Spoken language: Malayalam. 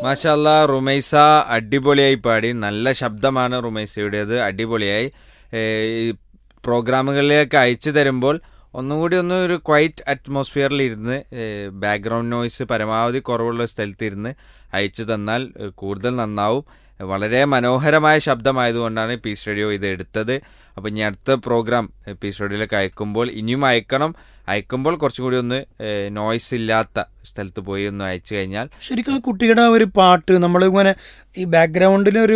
മാഷല്ല റുമൈസ അടിപൊളിയായി പാടി നല്ല ശബ്ദമാണ് റുമൈസയുടേത് അടിപൊളിയായി ഏഹ് ഈ പ്രോഗ്രാമുകളിലേക്ക് അയച്ചു തരുമ്പോൾ ഒന്നും കൂടി ഒന്ന് ഒരു ക്വൈറ്റ് അറ്റ്മോസ്ഫിയറിൽ ഇരുന്ന് ബാക്ക്ഗ്രൗണ്ട് നോയ്സ് പരമാവധി കുറവുള്ള സ്ഥലത്ത് ഇരുന്ന് അയച്ചു തന്നാൽ ഏഹ് കൂടുതൽ നന്നാവും വളരെ മനോഹരമായ ശബ്ദമായതുകൊണ്ടാണ് പീസ് റേഡിയോ ഇത് എടുത്തത് അപ്പം ഇനി അടുത്ത പ്രോഗ്രാം പീസ് റേഡിയോയിലേക്ക് അയക്കുമ്പോൾ ഇനിയും അയക്കണം അയക്കുമ്പോൾ കുറച്ചും കൂടി ഒന്ന് നോയ്സ് ഇല്ലാത്ത സ്ഥലത്ത് പോയി ഒന്ന് അയച്ചു കഴിഞ്ഞാൽ ശരിക്കും ആ കുട്ടിയുടെ ആ ഒരു പാട്ട് നമ്മളിങ്ങനെ ഈ ബാക്ക്ഗ്രൗണ്ടിൽ ഒരു